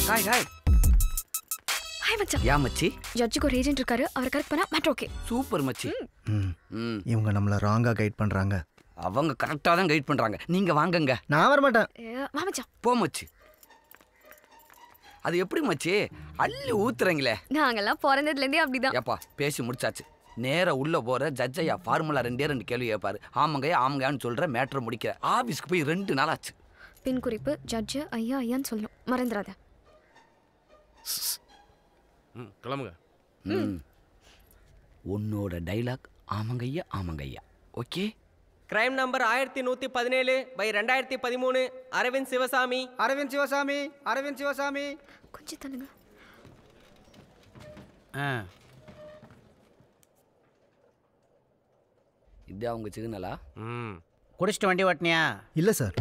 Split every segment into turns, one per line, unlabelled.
Hi hi
hi மச்சான்
யா மச்சி
ஜட்ஜுக்கு ஒரு ஏஜென்ட் இருக்காரு அவர் கரெக்ட் பண்ணா மேட்ரு ஓகே
சூப்பர் மச்சி
ம்
ம்
இவங்க நம்மளை ராங்காக கைட் பண்ணுறாங்க
அவங்க கரெக்டாக தான் கைட் பண்றாங்க நீங்க வாங்கங்க
நான் வரமாட்டேன்
வா மச்சான்
போ மச்சி அது எப்படி மச்சி அள்ளி ஊத்துறீங்களே
நாங்கெல்லாம் பிறந்ததுலேருந்தே அப்படிதான்
ஏப்பா பேசி முடிச்சாச்சு நேரா உள்ள போற ஜட்ஜ் ஐயா ஃபார்முலா ரெண்டே ரெண்டு கேள்வி கேட்பாரு ஆமாங்கய்யா ஆமாங்கன்னு சொல்ற மேட்ரு முடிக்கிற ஆபீஸ்க்கு போய் ரெண்டு நாள் ஆச்சு
பின் குறிப்பு ஜட்ஜு ஐயா ஐயான்னு சொல்லணும் மறந்துடாத
ம் கிளம்புங்க
ம். உன்னோட டைலாக் ஆமாங்கய்யா ஆமாங்கய்யா ஓகே
கிரைம் நம்பர் ஆயிரத்தி நூற்றி பதினேழு பை ரெண்டாயிரத்தி பதிமூணு அரவிந்த் சிவசாமி
அரவிந்த் சிவசாமி அரவிந்த் சிவசாமி
கொஞ்சம் தள்ளுங்க
இது அவங்க சிக்னலா
ம்
குடிச்சிட்டு வண்டி ஓட்டினியா
இல்லை சார்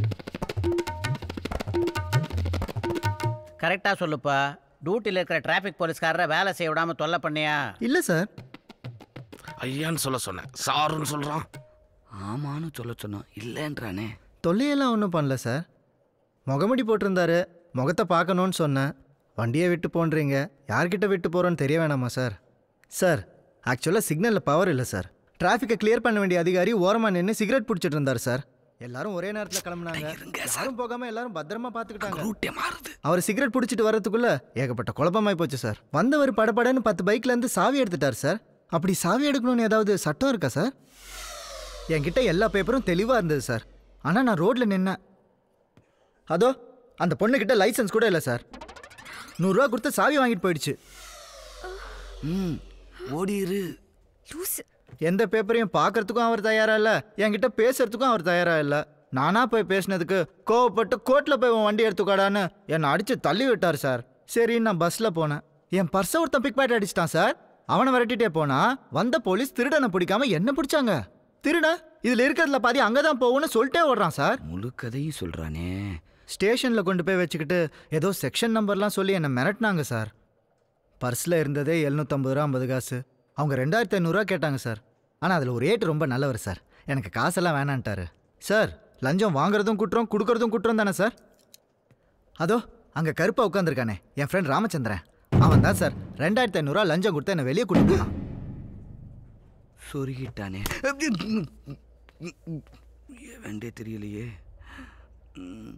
கரெக்டாக சொல்லுப்பா டியூட்டியில் இருக்கிற டிராஃபிக் போலீஸ்காரரை வேலை செய்ய விடாம தொல்லை பண்ணியா
இல்லை சார்
ஐயான்னு சொல்ல சொன்னேன் சாருன்னு சொல்கிறான்
ஆமான்னு சொல்ல சொன்னோம் இல்லைன்றானே
தொல்லையெல்லாம் ஒன்றும் பண்ணல சார் முகமுடி போட்டிருந்தாரு முகத்தை பார்க்கணுன்னு சொன்னேன் வண்டியை விட்டு போன்றீங்க யார்கிட்ட விட்டு போகிறோன்னு தெரிய வேணாமா சார் சார் ஆக்சுவலாக சிக்னலில் பவர் இல்லை சார் டிராஃபிக்கை கிளியர் பண்ண வேண்டிய அதிகாரி ஓரமாக நின்று சிகரெட் பிடிச்சிட்டு இருந்தார் சார் எல்லாரும் ஒரே நேரத்தில் கிளம்புனாங்க யாரும் போகாமல் எல்லாரும் பத்திரமா பார்த்துக்கிட்டாங்க
ரூட்டே மாறுது
அவர் சிகரெட் பிடிச்சிட்டு வர்றதுக்குள்ள ஏகப்பட்ட குழப்பமாய் போச்சு சார் வந்தவர் படபடன்னு பத்து பைக்ல இருந்து சாவி எடுத்துட்டார் சார் அப்படி சாவி எடுக்கணும்னு ஏதாவது சட்டம் இருக்கா சார் என்கிட்ட எல்லா பேப்பரும் தெளிவாக இருந்தது சார் ஆனால் நான் ரோட்டில் நின்னேன் அதோ அந்த பொண்ணுக்கிட்ட லைசென்ஸ் கூட இல்லை சார் நூறுரூவா கொடுத்து சாவி வாங்கிட்டு போயிடுச்சு
ம் ஓடிரு
லூசு
எந்த பேப்பரையும் பார்க்கறதுக்கும் அவர் தயாரா இல்லை என்கிட்ட பேசுறதுக்கும் அவர் தயாரா இல்லை நானா போய் பேசினதுக்கு கோவப்பட்டு கோர்ட்டில் போய் உன் வண்டி எடுத்துக்காடான்னு என்னை அடிச்சு தள்ளி விட்டார் சார் சரி நான் பஸ்ஸில் போனேன் என் பர்ஸை ஒருத்தன் பிக் பேட் அடிச்சிட்டான் சார் அவனை விரட்டிட்டே போனா வந்த போலீஸ் திருடனை பிடிக்காம என்ன பிடிச்சாங்க திருட இதுல இருக்கிறதுல பாதி அங்கே தான் போகும்னு சொல்லிட்டே ஓடுறான் சார்
முழு கதையும் சொல்றானே
ஸ்டேஷனில் கொண்டு போய் வச்சுக்கிட்டு ஏதோ செக்ஷன் நம்பர்லாம் சொல்லி என்னை மிரட்டினாங்க சார் பர்ஸில் இருந்ததே எழுநூற்றம்பது ரூபா ஐம்பது காசு அவங்க ரெண்டாயிரத்தி ஐநூறுரூவா கேட்டாங்க சார் ஆனால் அதில் ஒரு ரேட் ரொம்ப நல்லவர் சார் எனக்கு காசெல்லாம் வேணான்ட்டாரு சார் லஞ்சம் வாங்குறதும் குற்றம் கொடுக்கறதும் குற்றம் தானே சார் அதோ அங்கே கருப்பாக உட்காந்துருக்கானே என் ஃப்ரெண்ட் ராமச்சந்திரன் அவன் தான் சார் ரெண்டாயிரத்தி ஐநூறுரூவா லஞ்சம் கொடுத்து என்னை வெளியே கூட்டிட்டு போனான்
சொருகிட்டானே வேண்டே தெரியலையே ம்.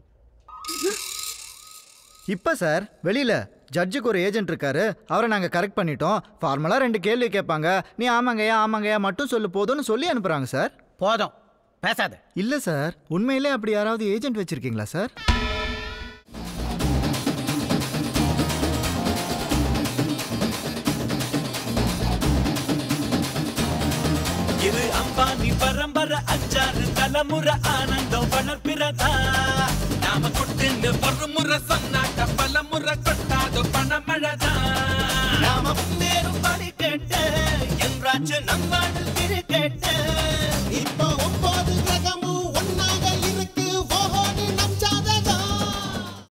இப்போ சார் வெளியில் ஜட்ஜுக்கு ஒரு ஏஜென்ட் இருக்காரு அவரை நாங்கள் கரெக்ட் பண்ணிட்டோம் ஃபார்மலாக ரெண்டு கேள்வி கேட்பாங்க நீ ஆமாங்கய்யா ஆமாங்கய்யா மட்டும் சொல்லு போதும்னு சொல்லி அனுப்புகிறாங்க சார்
போதும் பேசாத
இல்லை சார் உண்மையிலே அப்படி யாராவது ஏஜென்ட் வச்சுருக்கீங்களா சார்
இது அம்பானி பரம்பரை அச்சாறு தலைமுறை ஆனந்தம் வளர்ப்பிறதா நாம கொட்டுன்னு ஒரு முறை சொன்னாக்க பல முறை கொட்டாது பணமழதா நாம முன்னேறும் படி கேட்டு என்றாச்சு நம்மாடு திரு கேட்டு இப்ப